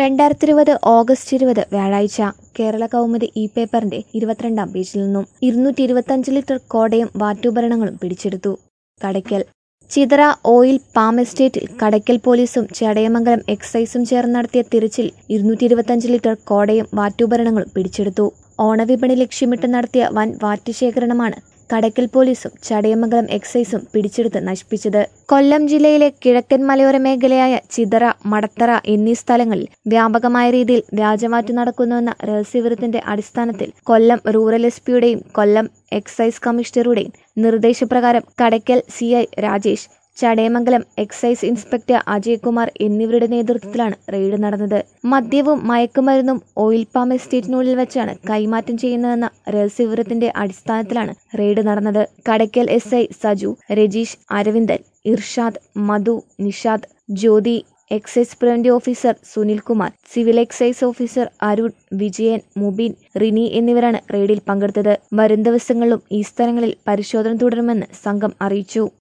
രണ്ടായിരത്തി ഇരുപത് ഓഗസ്റ്റ് ഇരുപത് വ്യാഴാഴ്ച കേരള കൗമുദി ഇ പേപ്പറിന്റെ ഇരുപത്തിരണ്ടാം പേജിൽ നിന്നും ഇരുന്നൂറ്റി ഇരുപത്തഞ്ച് ലിറ്റർ കോടയും വാറ്റുപകരണങ്ങളും പിടിച്ചെടുത്തു കടയ്ക്കൽ ചിതറ ഓയിൽ പാം എസ്റ്റേറ്റിൽ കടയ്ക്കൽ പോലീസും ചടയമംഗലം എക്സൈസും ചേർന്ന് നടത്തിയ തിരച്ചിൽ ഇരുന്നൂറ്റി ഇരുപത്തഞ്ച് ലിറ്റർ കോടയും വാറ്റുപകരണങ്ങളും പിടിച്ചെടുത്തു ഓണവിപണി ലക്ഷ്യമിട്ട് നടത്തിയ വൻ വാറ്റ് ശേഖരണമാണ് കടയ്ക്കൽ പോലീസും ചടയമംഗലം എക്സൈസും പിടിച്ചെടുത്ത് നശിപ്പിച്ചത് കൊല്ലം ജില്ലയിലെ കിഴക്കൻ മലയോര മേഖലയായ ചിതറ മടത്തറ എന്നീ സ്ഥലങ്ങളിൽ വ്യാപകമായ രീതിയിൽ വ്യാജമാറ്റ് നടക്കുന്നുവെന്ന രഹസ്യവിവരത്തിന്റെ അടിസ്ഥാനത്തിൽ കൊല്ലം റൂറൽ എസ് പിയുടെയും കൊല്ലം എക്സൈസ് കമ്മീഷണറുടെയും നിർദ്ദേശപ്രകാരം Kadakkal C I Rajesh Chadayamangalam excise inspector Ajaykumar എന്നിവരുടെ നേതൃത്വത്തിലാണ് റെയ്ഡ് നടന്നത് മദ്യവും മയക്കുമരുന്നും ഓയിൽ പാം എസ്റ്റേറ്റിനുള്ളിൽ വെച്ചാണ് കൈമാറ്റം ചെയ്യുന്നതെന്ന രഹസ്യവിവരത്തിന്റെ അടിസ്ഥാനത്തിലാണ് റെയ്ഡ് നടന്നത് Kadakkal S I Saju Rajeesh Aravindan Irshad Madhu Nishad Jyothi excise preventive officer Sunilkumar civil excise officer Arun Vijayan Mubeen Rini എന്നിവരാണ് റെയ്ഡിൽ പങ്കെടുത്തത് വരും ദിവസങ്ങളിലും ഈ സ്ഥലങ്ങളിൽ പരിശോധന തുടരുമെന്ന് സംഘം അറിയിച്ചു